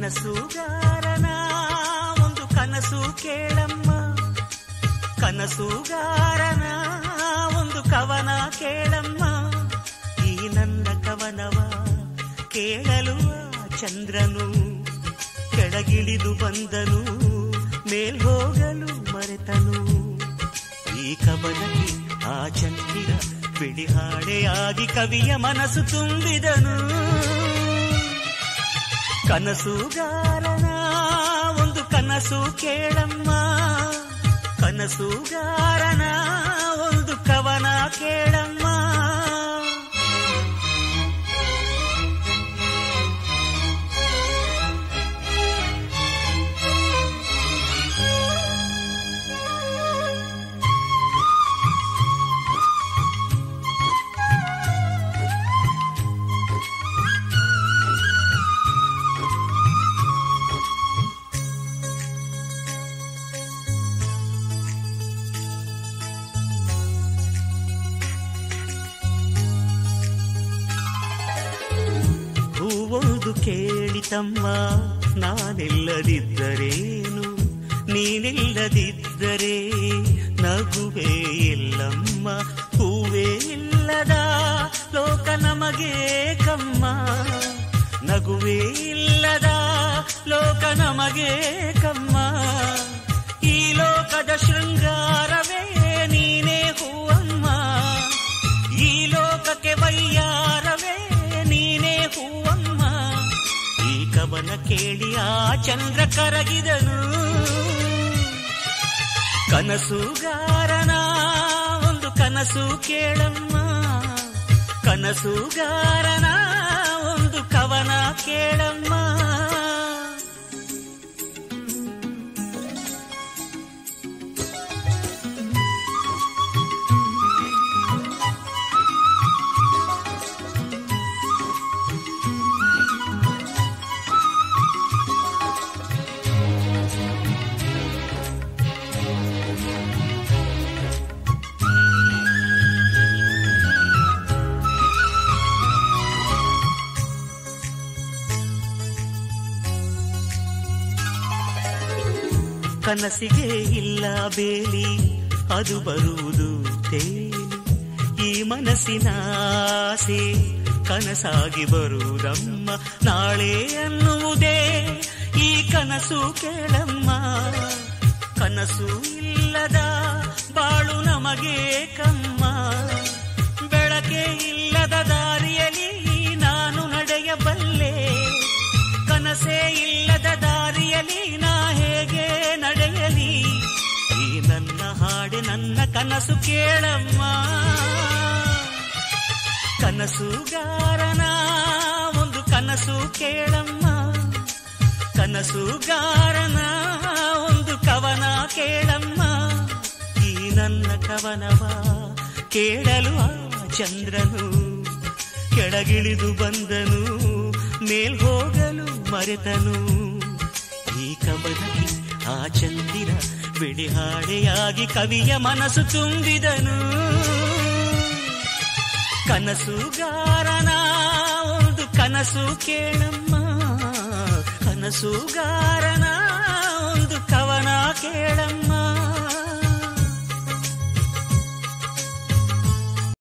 ಕನಸುಗಾರನ ಒಂದು ಕನಸು ಕೇಳಮ್ಮ ಕನಸುಗಾರನ ಒಂದು ಕವನ ಕೇಳಮ್ಮ ಈ ನನ್ನ ಕವನವ ಕೇಳಲು ಆ ಚಂದ್ರನು ಕೆಳಗಿಳಿದು ಬಂದನು ಮೇಲ್ ಹೋಗಲು ಮರೆತನು ಈ ಕವನಕ್ಕೆ ಆ ಚಂದಿರ ಬಿಳಿ ಹಾಡೆಯಾಗಿ ಕವಿಯ ಮನಸ್ಸು ತುಂಬಿದನು ಕನಸುಗಾರನ ಒಂದು ಕನಸು ಕೇಳಮ್ಮ ಕನಸುಗಾರನ ಒಂದು ಕವನ ಕೇಳಮ್ಮ ಹೂವೊಂದು ಕೇಳಿತಮ್ಮ ನಾನಿಲ್ಲದಿದ್ದರೇನು ನೀನಿಲ್ಲದಿದ್ದರೆ ನಗುವೇ ಇಲ್ಲಮ್ಮ ಹೂವೇ ಇಲ್ಲದ ಲೋಕ ನಮಗೆ ಕಮ್ಮ ನಗುವೇ ಇಲ್ಲದ ಲೋಕ ನಮಗೆ ಕಮ್ಮ ಈ ಲೋಕದ ಶೃಂಗಾರವೇ ನೀನೇ ಹೂವಮ್ಮ ಈ ಲೋಕಕ್ಕೆ ವೈಯಾರವೇ ನೀನೇ ಹೂವಮ್ಮ ಈ ಕವನ ಕೇಳಿ ಆ ಚಂದ್ರ ಕರಗಿದನು ಕನಸುಗಾರನ ಒಂದು ಕನಸು ಕೇಳಮ್ಮ ಕನಸುಗಾರನ ಒಂದು ಕವನ ಕೇಳಮ್ಮ ಕನಸಿಗೆ ಇಲ್ಲ ಬೇಲಿ ಅದು ಬರುವುದು ತೇಲಿ ಈ ಮನಸ್ಸಿನ ಆಸೆ ಕನಸಾಗಿ ಬರುವುದಮ್ಮ ನಾಳೆ ಅನ್ನುವುದೇ ಈ ಕನಸು ಕೇಳಮ್ಮ ಕನಸು ಇಲ್ಲದ ಬಾಳು ನಮಗೆ ಕಮ್ಮ ಬೆಳಕೆ ಇಲ್ಲದ ದಾರಿಯಲ್ಲಿ ನಾನು ನಡೆಯಬಲ್ಲೆ ಕನಸೇ ಇಲ್ಲದ ದಾರಿಯಲ್ಲಿ ನಾ ಹೇಗೆ ನಡೆಯಲಿ ಈ ನನ್ನ ಹಾಡೆ ನನ್ನ ಕನಸು ಕೇಳಮ್ಮ ಕನಸುಗಾರನ ಒಂದು ಕನಸು ಕೇಳಮ್ಮ ಕನಸುಗಾರನ ಒಂದು ಕವನ ಕೇಳಮ್ಮ ಈ ನನ್ನ ಕವನವ ಕೇಳಲು ಆ ಚಂದ್ರನು ಕೆಳಗಿಳಿದು ಬಂದನು ಮೇಲ್ ಹೋಗಲು ಮರೆತನು ಈ ಕವನಕ್ಕೆ ಆ ಚಂದಿರ ಬಿಳಿ ಹಾಡೆಯಾಗಿ ಕವಿಯ ಮನಸ್ಸು ತುಂಬಿದನು ಕನಸುಗಾರನ ಒಂದು ಕನಸು ಕೇಳಮ್ಮ ಕನಸುಗಾರನ ಒಂದು ಕವನ